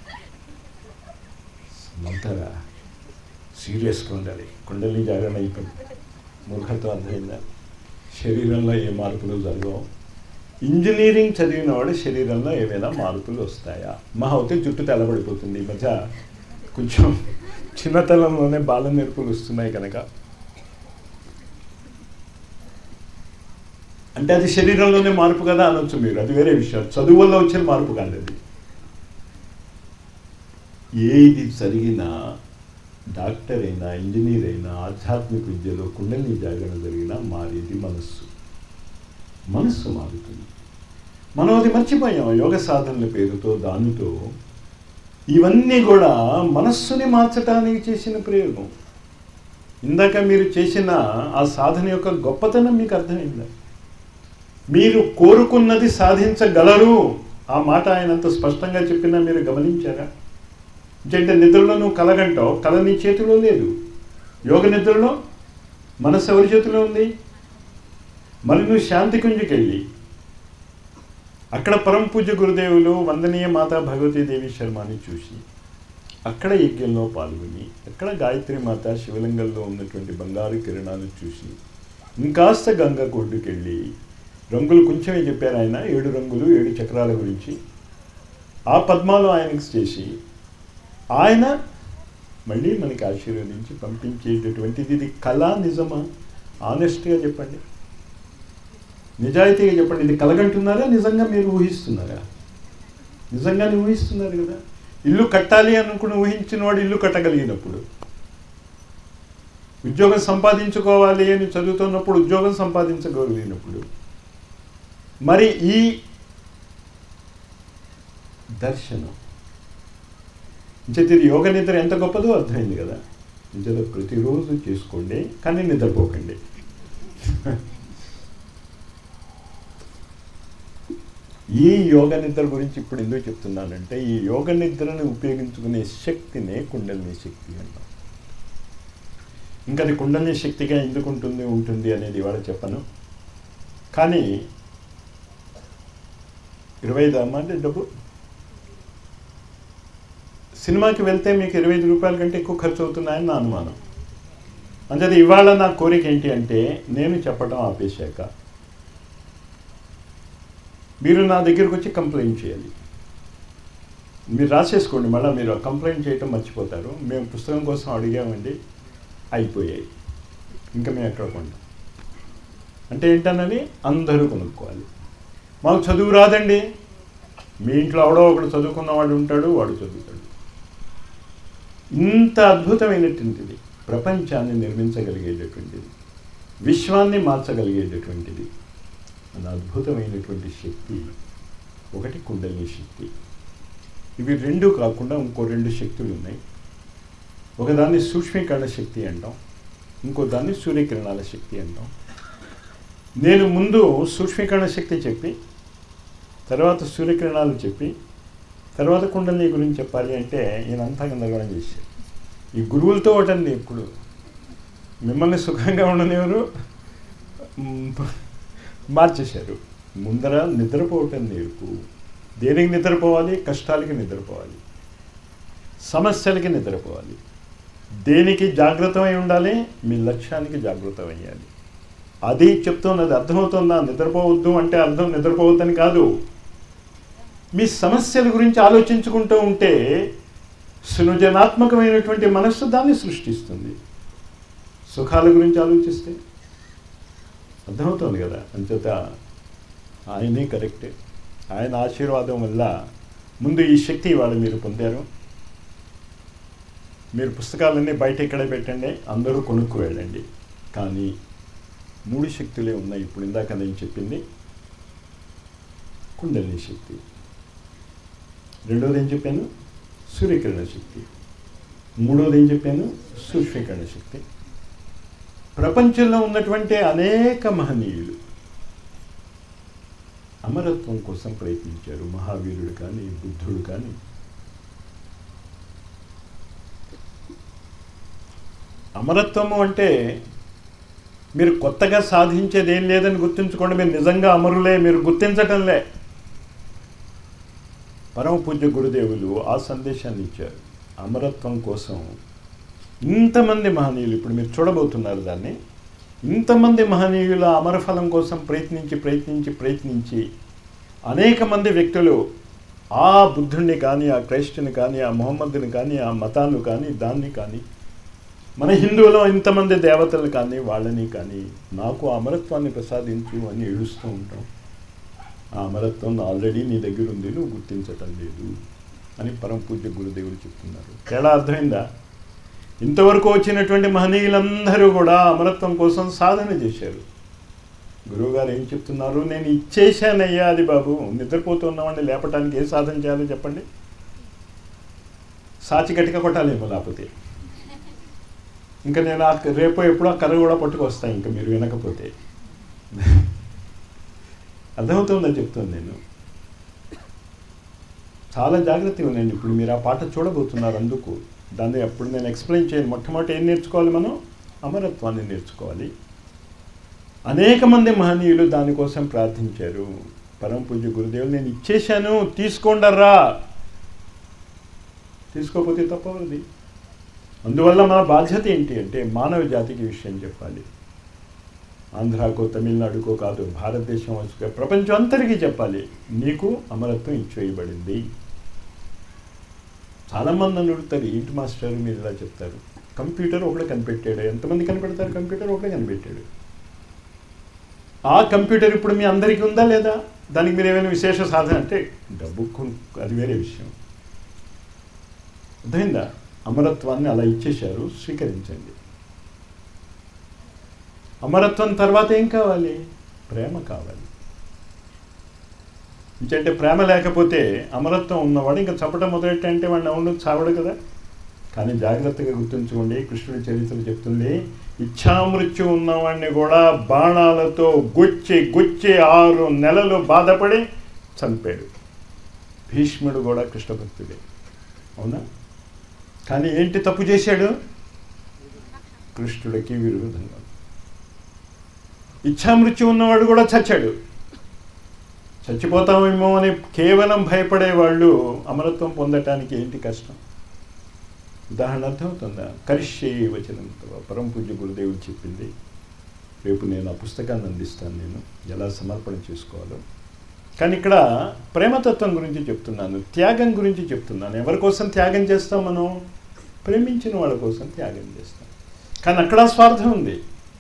నవ్వుతారా సీరియస్గా ఉండాలి కుండలి జాగరణ అయిపోయింది మూర్ఖత్వం అర్థమైందా శరీరంలో ఏ మార్పులు జరగవు ఇంజనీరింగ్ చదివిన వాడు శరీరంలో ఏమైనా మార్పులు వస్తాయా మహా అయితే జుట్టు తెల్లబడిపోతుంది ఈ మధ్య కొంచెం చిన్నతనంలోనే బాల నేర్పులు వస్తున్నాయి కనుక అంటే అది శరీరంలోనే మార్పు కదా అనొచ్చు మీరు అది వేరే విషయం చదువు వల్ల వచ్చిన మార్పు కాదు అది ఏది జరిగినా డాక్టర్ అయినా ఇంజనీర్ అయినా ఆధ్యాత్మిక విద్యలో కుండలిని జాగరణ జరిగినా మారేది మనస్సు మనస్సు మారుతుంది మనం అది మర్చిపోయాం యోగ సాధనల పేరుతో దానితో ఇవన్నీ కూడా మనస్సుని మార్చడానికి చేసిన ప్రయోగం ఇందాక మీరు చేసిన ఆ సాధన యొక్క గొప్పతనం మీకు అర్థమైందా మీరు కోరుకున్నది సాధించగలరు ఆ మాట ఆయన అంత స్పష్టంగా చెప్పినా మీరు గమనించారా అంటే నిద్రలో నువ్వు కలగంటావు కల నీ చేతిలో లేదు యోగ నిద్రలో మనసు ఎవరి చేతిలో ఉంది మరి నువ్వు శాంతి కుంజుకెళ్ళి అక్కడ పరమ పూజ్య గురుదేవులు వందనీయ మాతా భగవతీదేవి శర్మని చూసి అక్కడ యజ్ఞంలో పాల్గొని అక్కడ గాయత్రి మాత శివలింగంలో ఉన్నటువంటి బంగారు కిరణాలు చూసి ఇంకాస్త గంగ కొడ్డుకెళ్ళి రంగులు కొంచెమే చెప్పారు ఆయన ఏడు రంగులు ఏడు చక్రాల గురించి ఆ పద్మాలు ఆయనకు చేసి ఆయన మళ్ళీ మనకి ఆశీర్వదించి పంపించేటటువంటిది ఇది కళ నిజమా ఆనెస్ట్గా చెప్పండి నిజాయితీగా చెప్పండి ఇది కలగంటున్నారా నిజంగా మీరు ఊహిస్తున్నారా నిజంగానే ఊహిస్తున్నారు కదా ఇల్లు కట్టాలి అనుకుని ఊహించిన వాడు ఇల్లు కట్టగలిగినప్పుడు ఉద్యోగం సంపాదించుకోవాలి అని చదువుతున్నప్పుడు ఉద్యోగం సంపాదించగలిగినప్పుడు మరి ఈ దర్శనం ఇది యోగ నిద్ర ఎంత గొప్పదో అర్థమైంది కదా నిద్ర ప్రతిరోజు చేసుకోండి కానీ నిద్రపోకండి ఈ యోగ నిద్ర గురించి ఇప్పుడు ఎందుకు చెప్తున్నానంటే ఈ యోగ నిద్రను ఉపయోగించుకునే శక్తినే కుండలిని శక్తి అంటాం ఇంకా అది కుండలిని శక్తిగా ఎందుకు ఉంటుంది ఉంటుంది అనేది ఇవాళ చెప్పను కానీ ఇరవై ఐదు అమ్మ అంటే డబ్బు సినిమాకి వెళ్తే మీకు ఇరవై ఐదు రూపాయల కంటే ఎక్కువ ఖర్చు అవుతున్నాయని నా అనుమానం అంతే ఇవాళ నా కోరిక ఏంటి అంటే నేను చెప్పడం ఆపేశాక మీరు నా దగ్గరకు వచ్చి కంప్లైంట్ చేయాలి మీరు రాసేసుకోండి మళ్ళీ మీరు కంప్లైంట్ చేయటం మర్చిపోతారు మేము పుస్తకం కోసం అడిగామండి అయిపోయాయి ఇంకా మేము ఎక్కడ కొంటాం అంటే ఏంటన్నది అందరూ కొనుక్కోవాలి మాకు చదువు రాదండి మీ ఇంట్లో ఎవడో ఒకడు చదువుకున్న వాడు ఉంటాడు వాడు చదువుతాడు ఇంత అద్భుతమైనటువంటిది ప్రపంచాన్ని నిర్మించగలిగేటటువంటిది విశ్వాన్ని మార్చగలిగేటటువంటిది మన అద్భుతమైనటువంటి శక్తి ఒకటి కుండలిని శక్తి ఇవి రెండు కాకుండా ఇంకో రెండు శక్తులు ఉన్నాయి ఒకదాన్ని సూక్ష్మీకరణ శక్తి అంటాం ఇంకో దాన్ని సూర్యకిరణాల శక్తి అంటాం నేను ముందు సూక్ష్మీకరణ శక్తి చెప్పి తర్వాత సూర్యకిరణాలు చెప్పి తర్వాత కుండలిని గురించి చెప్పాలి అంటే ఈయన అంతా గందరగోళం చేశారు ఈ గురువులతో ఒకటండి ఇప్పుడు మిమ్మల్ని సుఖంగా ఉండనివారు మార్చేశారు ముందర నిద్రపోవటం నేర్పు దేనికి నిద్రపోవాలి కష్టాలకి నిద్రపోవాలి సమస్యలకి నిద్రపోవాలి దేనికి జాగ్రత్తమై ఉండాలి మీ లక్ష్యానికి జాగ్రత్తమయ్యాలి అది చెప్తున్నది అర్థమవుతుందా నిద్రపోవద్దు అంటే అర్థం నిద్రపోవద్దని కాదు మీ సమస్యల గురించి ఆలోచించుకుంటూ ఉంటే సృజనాత్మకమైనటువంటి మనస్సు దాన్ని సృష్టిస్తుంది సుఖాల గురించి ఆలోచిస్తే అర్థమవుతుంది కదా అంచేత ఆయనే కరెక్టే ఆయన ఆశీర్వాదం వల్ల ముందు ఈ శక్తి ఇవాళ మీరు పొందారు మీరు పుస్తకాలన్నీ బయట ఇక్కడే పెట్టండి అందరూ కొనుక్కు వెళ్ళండి కానీ మూడు శక్తులే ఉన్నాయి ఇప్పుడు ఇందాక నేను చెప్పింది కుండలిని శక్తి రెండోది ఏం చెప్పాను సూర్యకిరణ శక్తి మూడోది ఏం చెప్పాను సూక్ష్మీకరణ శక్తి ప్రపంచంలో ఉన్నటువంటి అనేక మహనీయులు అమరత్వం కోసం ప్రయత్నించారు మహావీరుడు కానీ బుద్ధుడు కానీ అమరత్వము అంటే మీరు కొత్తగా సాధించేది ఏం లేదని గుర్తుంచుకోండి మీరు నిజంగా అమరులే మీరు గుర్తించటంలే పరమ పూజ్య గురుదేవులు ఆ సందేశాన్ని ఇచ్చారు అమరత్వం కోసం ఇంతమంది మహనీయులు ఇప్పుడు మీరు చూడబోతున్నారు దాన్ని ఇంతమంది మహనీయుల అమరఫలం కోసం ప్రయత్నించి ప్రయత్నించి ప్రయత్నించి అనేక మంది వ్యక్తులు ఆ బుద్ధుడిని కానీ ఆ క్రైస్తుని కానీ ఆ మొహమ్మద్ని కానీ ఆ మతాన్ని కానీ దాన్ని కానీ మన హిందువులో ఇంతమంది దేవతలు కానీ వాళ్ళని కానీ నాకు అమరత్వాన్ని ప్రసాదించు అని ఏడుస్తూ ఉంటాం ఆ అమరత్వం ఆల్రెడీ నీ దగ్గర ఉంది నువ్వు గుర్తించటం లేదు అని పరమ పూజ్య గురుదేవులు చెప్తున్నారు తేడా అర్థమైందా ఇంతవరకు వచ్చినటువంటి మహనీయులందరూ కూడా అమరత్వం కోసం సాధన చేశారు గురువుగారు ఏం చెప్తున్నారు నేను ఇచ్చేశానయ్యా అది బాబు నిద్రపోతున్నామండి లేపటానికి ఏ సాధన చేయాలో చెప్పండి సాచి గట్టిగా కొట్టాలేమో లేకపోతే ఇంకా నేను ఆ రేపు ఎప్పుడో ఆ కర్ర కూడా పట్టుకొస్తాను ఇంకా మీరు వినకపోతే అర్థమవుతుందని చెప్తాను నేను చాలా జాగ్రత్తగా ఉండండి ఇప్పుడు మీరు ఆ పాట చూడబోతున్నారు అందుకు దాన్ని అప్పుడు నేను ఎక్స్ప్లెయిన్ చేయను మొట్టమొదటి ఏం నేర్చుకోవాలి మనం అమరత్వాన్ని నేర్చుకోవాలి అనేక మంది మహనీయులు దానికోసం ప్రార్థించారు పరమ పూజ్య గురుదేవులు నేను ఇచ్చేశాను తీసుకోండర్రా తీసుకోకపోతే తప్పవది అందువల్ల మన బాధ్యత ఏంటి అంటే మానవ జాతికి విషయం చెప్పాలి ఆంధ్రాకో తమిళనాడుకో కాదు భారతదేశం వచ్చుకో ప్రపంచం అంతటికీ చెప్పాలి నీకు అమరత్వం ఇచ్చేయబడింది చాలామంది నన్ను అడుగుతారు ఏంటి మాస్టర్ మీరు ఇలా చెప్తారు కంప్యూటర్ ఒకడే కనిపెట్టాడు ఎంతమంది కనిపెడతారు కంప్యూటర్ ఒకడే కనిపెట్టాడు ఆ కంప్యూటర్ ఇప్పుడు మీ అందరికీ ఉందా లేదా దానికి మీరు ఏమైనా విశేష సాధన అంటే డబ్బు కొను- అది వేరే విషయం అర్థమైందా అమరత్వాన్ని అలా ఇచ్చేశారు స్వీకరించండి అమరత్వం తర్వాత ఏం కావాలి ప్రేమ కావాలి ఎందుకంటే ప్రేమ లేకపోతే అమరత్వం ఉన్నవాడు ఇంకా చప్పటం మొదలెట్టంటే వాడిని అవును చావడు కదా కానీ జాగ్రత్తగా గుర్తుంచుకోండి కృష్ణుడి చరిత్ర చెప్తుంది ఇచ్ఛామృత్యు ఉన్నవాడిని కూడా బాణాలతో గుచ్చి గుచ్చి ఆరు నెలలు బాధపడి చంపాడు భీష్ముడు కూడా కృష్ణ భక్తుడే అవునా కానీ ఏంటి తప్పు చేశాడు కృష్ణుడికి విరోధంగా ఇచ్ఛామృత్యు ఉన్నవాడు కూడా చచ్చాడు చచ్చిపోతామేమో అని కేవలం భయపడే వాళ్ళు అమరత్వం పొందటానికి ఏంటి కష్టం ఉదాహరణ అర్థమవుతుందా కరిష్యే వచనంతో పరమ పూజ్య గురుదేవుడు చెప్పింది రేపు నేను ఆ పుస్తకాన్ని అందిస్తాను నేను ఎలా సమర్పణ చేసుకోవాలో కానీ ఇక్కడ ప్రేమతత్వం గురించి చెప్తున్నాను త్యాగం గురించి చెప్తున్నాను ఎవరి కోసం త్యాగం చేస్తాం మనం ప్రేమించిన వాళ్ళ కోసం త్యాగం చేస్తాం కానీ అక్కడ స్వార్థం ఉంది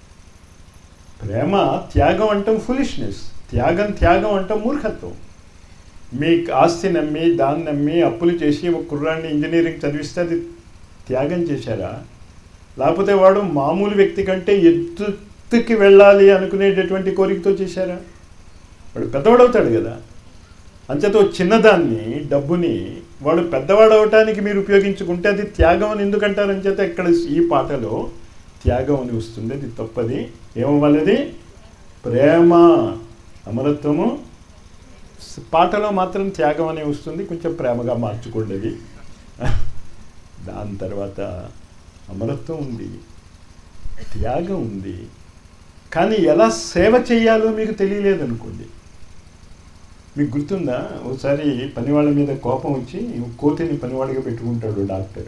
ప్రేమ త్యాగం అంటాం ఫులిష్నెస్ త్యాగం త్యాగం అంటాం మూర్ఖత్వం మీ ఆస్తి నమ్మి దాన్ని నమ్మి అప్పులు చేసి ఒక కుర్రాన్ని ఇంజనీరింగ్ చదివిస్తే అది త్యాగం చేశారా లేకపోతే వాడు మామూలు వ్యక్తి కంటే ఎత్తుకి వెళ్ళాలి అనుకునేటటువంటి కోరికతో చేశారా వాడు పెద్దవాడవుతాడు కదా అంచేత ఓ చిన్నదాన్ని డబ్బుని వాడు పెద్దవాడు అవటానికి మీరు ఉపయోగించుకుంటే అది త్యాగం అని ఎందుకంటారు అంచేత ఇక్కడ ఈ పాటలో త్యాగం అని వస్తుంది అది తప్పది ఏమవ్వాలది ప్రేమ అమరత్వము స- పాటలో మాత్రం త్యాగం అనే వస్తుంది కొంచెం ప్రేమగా మార్చుకోండి అది దాని తర్వాత అమరత్వం ఉంది త్యాగం ఉంది కానీ ఎలా సేవ చేయాలో మీకు తెలియలేదు అనుకోండి మీకు గుర్తుందా ఒకసారి పనివాళ్ళ మీద కోపం వచ్చి కోతిని పనివాడిగా పెట్టుకుంటాడు డాక్టర్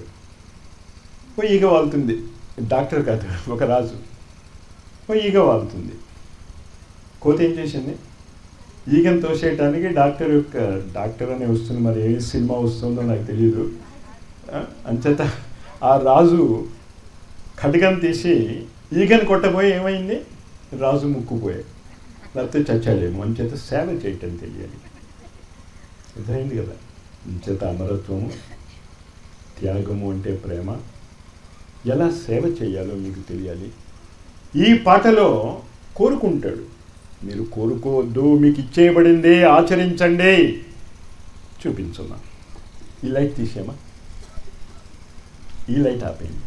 ఓ ఈగ వాళ్తుంది డాక్టర్ కాదు ఒక రాజు ఓ ఈగ వాళ్తుంది కోతి ఏం చేసింది ఈగను తోసేయటానికి డాక్టర్ యొక్క డాక్టర్ అనే వస్తుంది మరి ఏ సినిమా వస్తుందో నాకు తెలియదు ఆ, అంచేత ఆ రాజు ఖడ్గం తీసి ఈగను కొట్టబోయి ఏమైంది రాజు ముక్కుపోయాడు లేకపోతే చచ్చాడేమో అంచేత సేవ చేయటం తెలియాలి అర్థమైంది కదా అంచేత అమరత్వము త్యాగము అంటే ప్రేమ ఎలా సేవ చేయాలో మీకు తెలియాలి ఈ పాటలో కోరుకుంటాడు మీరు కోరుకోవద్దు మీకు ఇచ్చేయబడింది ఆచరించండి చూపించున్నా ఈ లైట్ తీసేమా ఈ లైట్ ఆపేయండి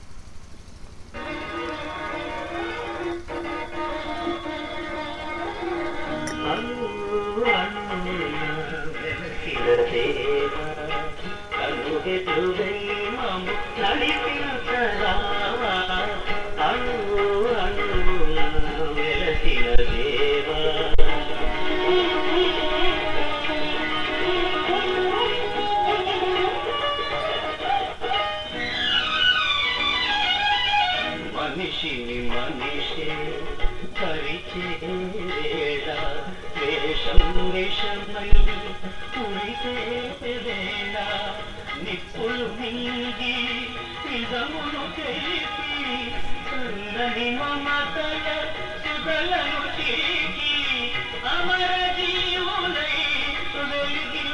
మనిషిని మనిషి పరిచే వేళ వేషం వేషమై ఉరితే వేళ నిప్పులు మింగి నిజమును తెలిపి సన్నని మమతల సుగలను చీకి అమర జీవులై వెలిగిన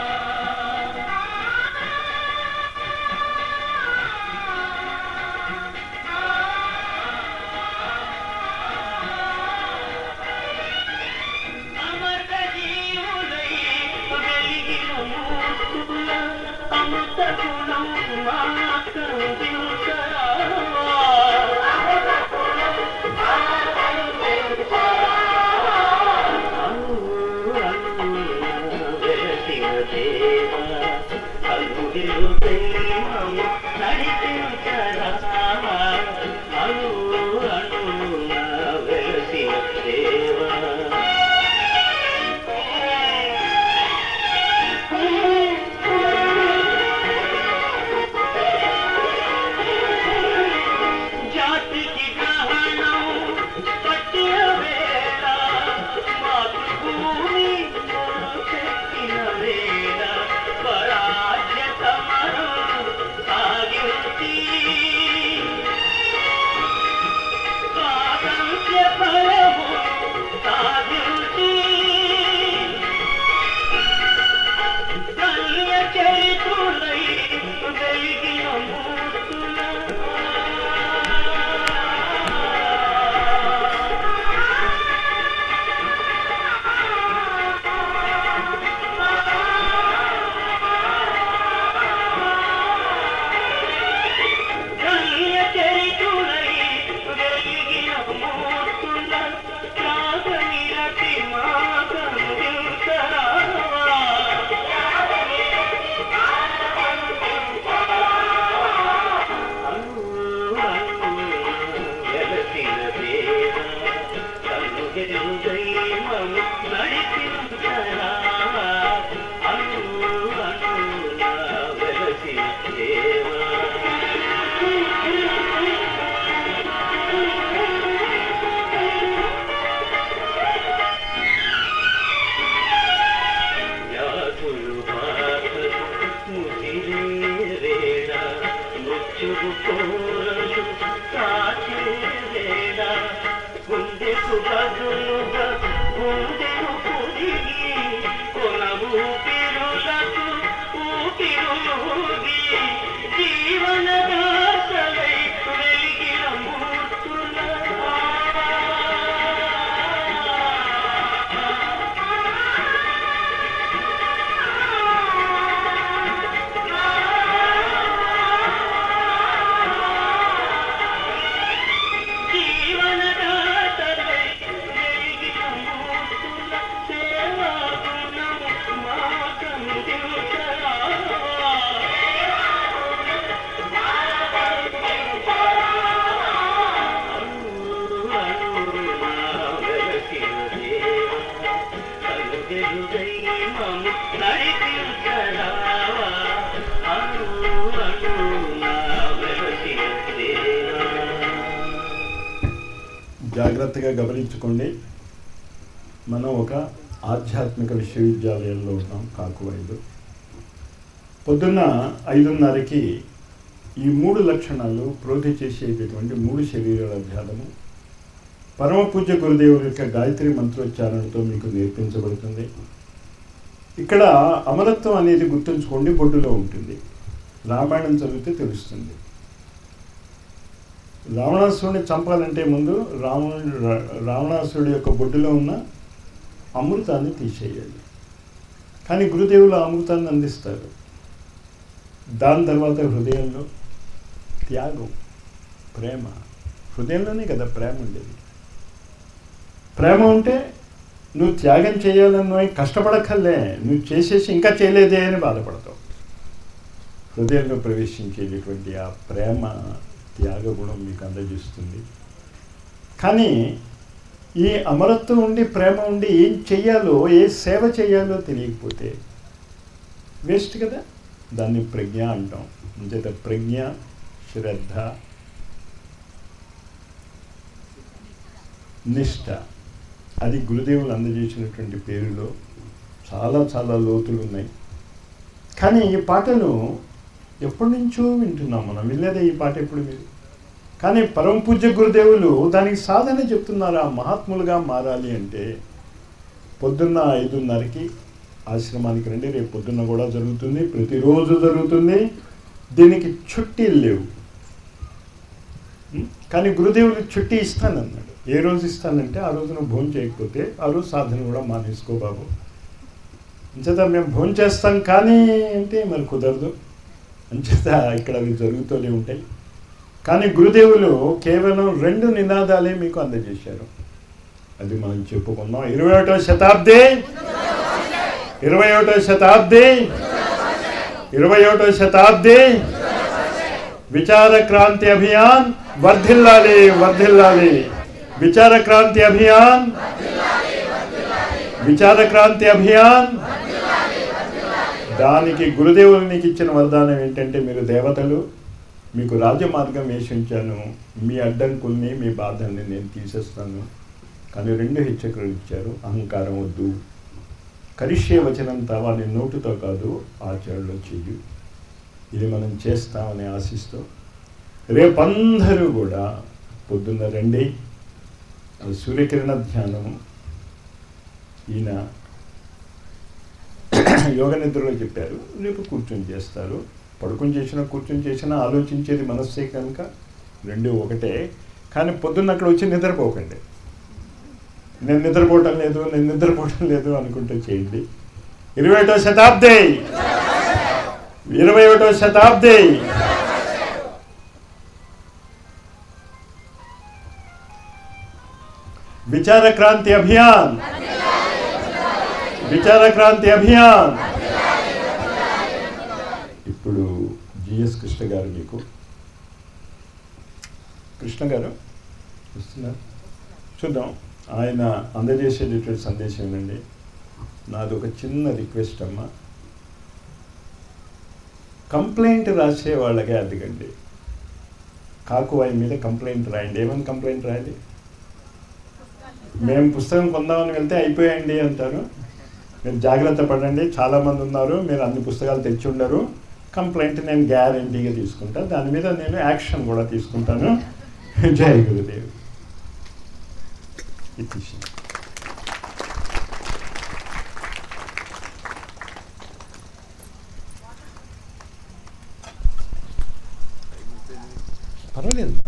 మూర్ఖుడా గుణం జాతికి గ్రహణం పట్టిన వేళ మాతృభూమి పెట్టిన వేళ స్వరాజ్య సమరం సాగించి స్వాతంత్ర్య ఫలము సాధించి కన్య చరితులై వెలిగిన కన్య చరితులై వెలిగిన మూర్తుల త్యాగనిరతి మా కందించరావా వ్యాసులు పాపలు ముసిరే వేళ మృత్యువు కోరలు కాచే వేళ గుండెకు బదులుగా గుండెను పొదిగి కొన ఊపిరులకు ఊపిరులుగి జీవన దాసలై వెలిగిన మూర్తుల జీవనదాతలై వెలిగిన మూర్తుల సేవా గుణము మా కందించరావా. అరుణా వెలసిన దేవా, కలుగెలుగై మము నడిపించరావా. అరుణా వెలసిన దేవా జాగ్రత్తగా గమనించుకోండి మనం ఒక ఆధ్యాత్మిక విశ్వవిద్యాలయంలో ఉన్నాం కాకువైదు పొద్దున్న ఐదున్నరకి ఈ మూడు లక్షణాలు ప్రోధి చేసేటటువంటి మూడు శరీరాల ధ్యానము పరమ పూజ్య గురుదేవుల యొక్క గాయత్రి మంత్రోచ్చారణతో మీకు నేర్పించబడుతుంది ఇక్కడ అమరత్వం అనేది గుర్తుంచుకోండి బొడ్డులో ఉంటుంది రామాయణం చదివితే తెలుస్తుంది రావణాసురుడిని చంపాలంటే ముందు రావణుడు రా- రావణాసురుడి యొక్క బొడ్డులో ఉన్న అమృతాన్ని తీసేయాలి కానీ గురుదేవులు ఆ అమృతాన్ని అందిస్తారు దాని తర్వాత హృదయంలో త్యాగం ప్రేమ హృదయంలోనే కదా ప్రేమ ఉండేది ప్రేమ ఉంటే నువ్వు త్యాగం చేయాలన్న కష్టపడక్కర్లే నువ్వు చేసేసి ఇంకా చేయలేదే అని బాధపడతావు హృదయంలో ప్రవేశించేటటువంటి ఆ ప్రేమ త్యాగ గుణం మీకు అందజేస్తుంది కానీ ఈ అమరత్వం ఉండి ప్రేమ ఉండి ఏం చెయ్యాలో ఏ సేవ చేయాలో తెలియకపోతే వేస్ట్ కదా దాన్ని ప్రజ్ఞ అంటాం అంచేత ప్రజ్ఞ శ్రద్ధ నిష్ఠ అది గురుదేవులు అందజేసినటువంటి పేరులో చాలా చాలా లోతులు ఉన్నాయి కానీ ఈ పాటను ఎప్పటి నుంచో వింటున్నాం మనం వినలేదే ఈ పాట ఎప్పుడు మీరు కానీ పరమ పూజ్య గురుదేవులు దానికి సాధన చెప్తున్నారు ఆ మహాత్ములుగా మారాలి అంటే పొద్దున్న ఐదున్నరకి ఆశ్రమానికి రండి రేపు పొద్దున్న కూడా జరుగుతుంది ప్రతిరోజు జరుగుతుంది దీనికి చుట్టీలు లేవు ఉం? కానీ గురుదేవులు చుట్టి ఇస్తానన్నాడు ఏ రోజు ఇస్తానంటే ఆ రోజున భోజనం చేయకపోతే ఆ రోజు సాధన కూడా మానేసుకో బాబు అంచేత మేము భోజనం చేస్తాం కానీ అంటే మరి కుదరదు అంచేత ఇక్కడ అవి జరుగుతూనే ఉంటాయి కానీ గురుదేవులు కేవలం రెండు నినాదాలే మీకు అందజేశారు అది మనం చెప్పుకుందాం ఇరవై ఒకటో శతాబ్ది ఇరవై ఒకటో శతాబ్ది ఇరవై ఒకటో శతాబ్ది విచార క్రాంతి అభియాన్ వర్ధిల్లాలి వర్ధిల్లాలి విచార క్రాంతి అభియాన్ విచార క్రాంతి అభియాన్ దానికి గురుదేవులు నీకు ఇచ్చిన వరదానం ఏంటంటే మీరు దేవతలు మీకు రాజమార్గం వేసి ఉంచాను మీ అడ్డంకుల్ని మీ బాధల్ని నేను తీసేస్తాను కానీ రెండు హెచ్చరికలు ఇచ్చారు అహంకారం వద్దు కరిష్యే వచనం తావాని నోటుతో కాదు ఆచరణలో చెయ్యు ఇది మనం చేస్తామని ఆశిస్తూ రేపందరూ కూడా పొద్దున్న రండి ఆ సూర్యకిరణ ధ్యానము ఈయన యోగ నిద్రలో చెప్పారు రేపు కూర్చొని చేస్తారు పడుకుని చేసినా కూర్చొని చేసినా ఆలోచించేది మనస్సే కనుక రెండు ఒకటే కానీ పొద్దున్న అక్కడ వచ్చి నిద్రపోకండి నేను నిద్రపోవటం లేదు నేను నిద్రపోవటం లేదు అనుకుంటూ చేయండి ఇరవై ఒకటో శతాబ్ది ఇరవై ఒకటో శతాబ్ది విచార క్రాంతి అభియాన్ విచార క్రాంతి అభియాన్ ఇప్పుడు జిఎస్ కృష్ణ గారు మీకు కృష్ణ గారు వస్తున్నారు చూద్దాం ఆయన అందజేసేటటువంటి సందేశం ఏంటండి నాది ఒక చిన్న రిక్వెస్ట్ అమ్మా కంప్లైంట్ రాసే వాళ్ళకే అడగండి కాకువాయి మీద కంప్లైంట్ రాయండి ఏమని కంప్లైంట్ రాయాలి మేము పుస్తకం కొందామని వెళ్తే అయిపోయాయండి అంటారు మీరు జాగ్రత్త పడండి చాలామంది ఉన్నారు మీరు అన్ని పుస్తకాలు తెచ్చి ఉండరు కంప్లైంట్ నేను గ్యారంటీగా తీసుకుంటా దాని మీద నేను యాక్షన్ కూడా తీసుకుంటాను జై గురుదేవ్ ఇచ్చేసి పర్వాలేదు